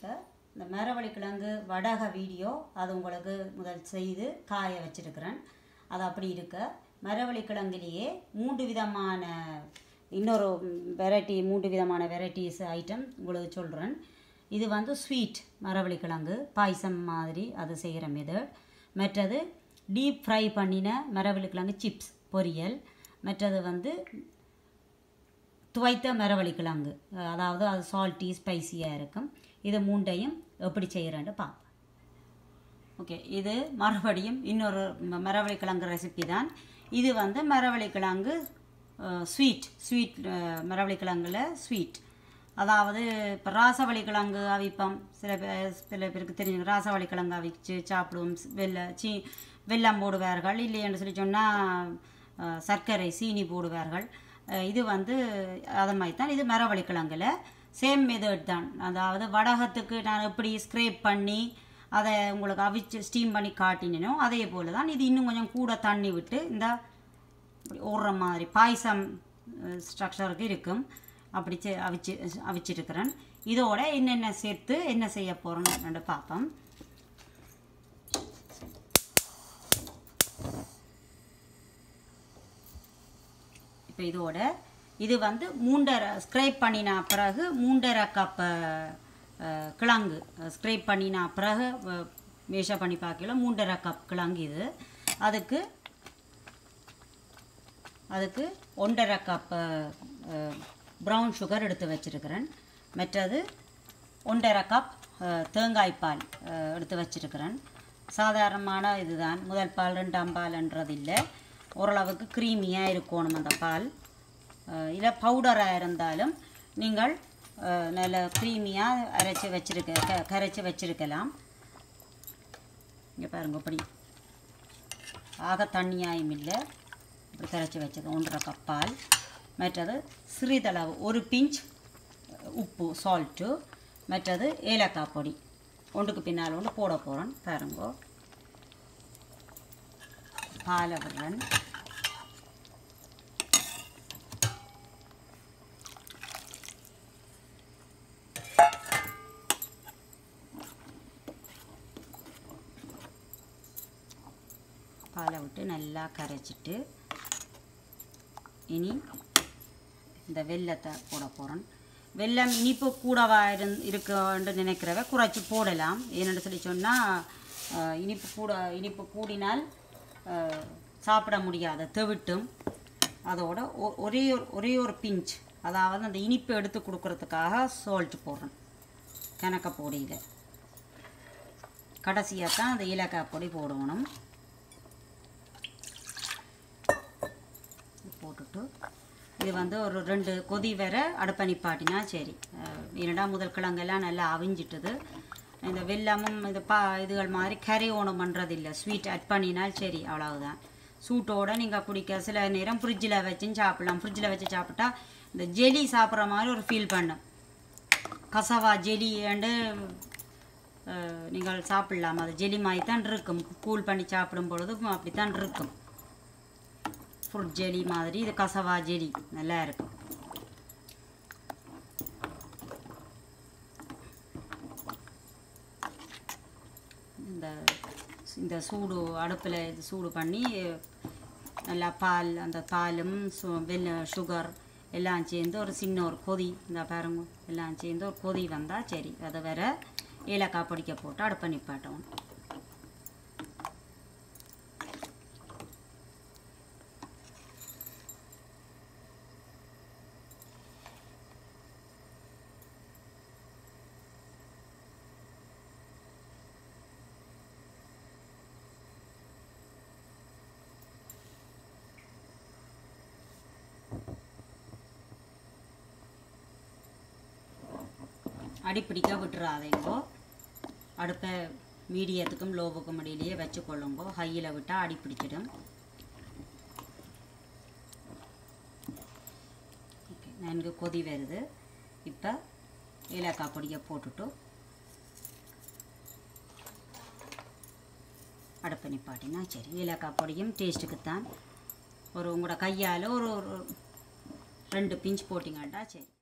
இப்போ இந்த மரவள்ளி கிழங்கு வடக வீடியோ அது உங்களுக்கு முதல் செய்து காய வச்சிருக்கிறேன் அது அப்படி இருக்க மரவள்ளி கிழங்குலேயே மூன்று விதமான இன்னொரு வெரைட்டி மூன்று விதமான வெரைட்டிஸ் ஐட்டம் உங்களுக்கு சொல்கிறேன் இது வந்து ஸ்வீட் மரவள்ளி கிழங்கு பாயசம் மாதிரி அது செய்கிற மெத்தட் மற்றது டீப் ஃப்ரை பண்ணின மரவள்ளி கிழங்கு சிப்ஸ் பொரியல் மற்றது வந்து துவைத்த மரவள்ளி கிழங்கு அதாவது அது சால்ட்டி ஸ்பைசியாக இருக்கும் இது மூண்டையும் எப்படி செய்கிறேன்னு பார்ப்போம் ஓகே இது மறுபடியும் இன்னொரு ம- மரவள்ளி கிழங்கு ரெசிபி தான் இது வந்து மரவள்ளி கிழங்கு ஸ்வீட் ஸ்வீட் மரவள்ளி கிழங்குல ஸ்வீட் அதாவது இப்போ ராசவள்ளி கிழங்கு அவிப்பம் சில பேர் சில பேருக்கு தெரியும் ராசவள்ளி கிழங்கு அவிச்சு சாப்பிடுவோம் ஸ்- வெள்ளை சீ வெல்லம் போடுவார்கள் இல்லை என்று சொல்லி சொன்னால் சர்க்கரை சீனி போடுவார்கள் அஹ் இது வந்து அதை மாதிரி தான் இது மரவள்ளி கிழங்குல சேம் மெத்தட் தான் அதாவது வடகத்துக்கு நான் எப்படி ஸ்க்ரேப் பண்ணி அதை உங்களுக்கு அவிச்சு ஸ்டீம் பண்ணி காட்டினோ அதே போல தான் இது இன்னும் கொஞ்சம் கூட தண்ணி விட்டு இந்த இப்படி ஓடுற மாதிரி பாயசம் ஸ்ட்ரக்சருக்கு இருக்கும் அப்படி செ- அவிச்சு அவிச்சிருக்கிறேன் இதோட என்னென்ன சேர்த்து என்ன செய்ய போகிறோன்னு பார்ப்போம் இப்போ இதோட இது வந்து மூண்டரை ஸ்க்ரைப் பண்ணின பிறகு மூண்டரை கப் கிழங்கு ஸ்க்ரைப் பண்ணின பிறகு மேஷா பண்ணி பார்க்கல மூண்டரை கப் கிழங்கு இது அதுக்கு அதுக்கு ஒன்றரை கப் ப்ரௌன் சுகர் எடுத்து வச்சிருக்கிறேன் மற்றது ஒன்றரை கப் தேங்காய் பால் அஹ், எடுத்து வச்சிருக்கிறேன் சாதாரணமான இதுதான் முதல் பால் ரெண்டாம் பால்ன்றது இல்லை ஓரளவுக்கு க்ரீமியாக இருக்கணும் அந்த பால் அஹ், இல்லை பவுடராக இருந்தாலும் நீங்கள் அஹ், நல்ல க்ரீமியாக அரைச்சி வச்சிருக்க க கரைச்சி வச்சிருக்கலாம் இங்கே பாருங்க இப்படி ஆக தண்ணியாயும் இல்லை இப்படி கரைச்சி வச்சது ஒன்றரை கப் பால் மற்றது சிறிதளவு ஒரு பிஞ்ச் உப்பு சால்ட்டு மற்றது ஏலக்காய் பொடி ஒன்றுக்கு பின்னால் ஒன்று போட போகிறேன் பாருங்கோ பாலை விடுறேன் பாலை விட்டு நல்லா கரைச்சிட்டு இனி இந்த வெல்லத்தை போட போகிறேன் வெல்லம் இனிப்பு கூடவா இருந் இருக்குன்னு நினைக்கிறவ குறைச்சி போடலாம் ஏன்னு சொல்லி சொன்னால் இனிப்பு கூட இனிப்பு கூடினால் அஹ், சாப்பிட முடியாத தெவிட்டும் அதோட ஒ- ஒரே ஒரு ஒரே ஒரு பிஞ்ச் அதாவது அந்த இனிப்பு எடுத்து கொடுக்கறதுக்காக சால்ட் போடுறேன் கணக்க பொடியில் கடைசியாக தான் அந்த ஏலக்காய் பொடி போடணும் போட்டுட்டு இது வந்து ஒரு ரெண்டு கொதி வர அடுப்பை நிப்பாட்டினா சரி அஹ் என்னடா முதல் கிழங்கெல்லாம் நல்லா அவிஞ்சிட்டுது இந்த வெல்லமும் இது பா இதுகள் மாதிரி கறி ஓணம் பண்ணுறதில்ல ஸ்வீட் ஆட் பண்ணினால் சரி அவ்வளவுதான் சூட்டோட நீங்கள் குடிக்க சில நேரம் ஃப்ரிட்ஜில் வச்சும் சாப்பிடலாம் ஃப்ரிட்ஜில் வச்சு சாப்பிட்டா இந்த ஜெலி சாப்பிட்ற மாதிரி ஒரு ஃபீல் பண்ணும் கசவா ஜெலி அண்டு நீங்கள் சாப்பிடலாம் அது ஜெலி மாதிரி தான் இருக்கும் கூல் பண்ணி சாப்பிடும் பொழுது அப்படி தான் இருக்கும் ஃப்ரூட் ஜெலி மாதிரி இது கசவா ஜெலி நல்லா இருக்கும் இந்த இந்த சூடு அடுப்பில் இது சூடு பண்ணி நல்லா பால் அந்த பாலும் சு வெல்ல சுகர் எல்லாம் சேர்ந்து ஒரு சின்ன ஒரு கொதி இந்த பாருங்க எல்லாம் சேர்ந்து ஒரு கொதி வந்தால் சரி அதை வேற ஏலக்காய் பொடிக்க போட்டு அடுப்பை நிப்பாட்டணும் அடிப்பிடிக்க விட்டுறாதீங்கோ அடுப்பை மீடியத்துக்கும் லோவுக்கும் இடையிலேயே வச்சுக்கொள்ளுங்கோ ஹையில் விட்டால் அடி பிடிச்சிடும் ஓகே நன்கு கொதி வருது இப்போ ஏலக்காய் பொடியை போட்டுட்டு அடுப்பை நிப்பாட்டினா சரி ஏலக்காய் பொடியும் டேஸ்ட்டுக்குத்தான் ஒரு உங்களோட கையால் ஒரு ஒரு ரெண்டு பிஞ்ச் போட்டிங்கட்டா சரி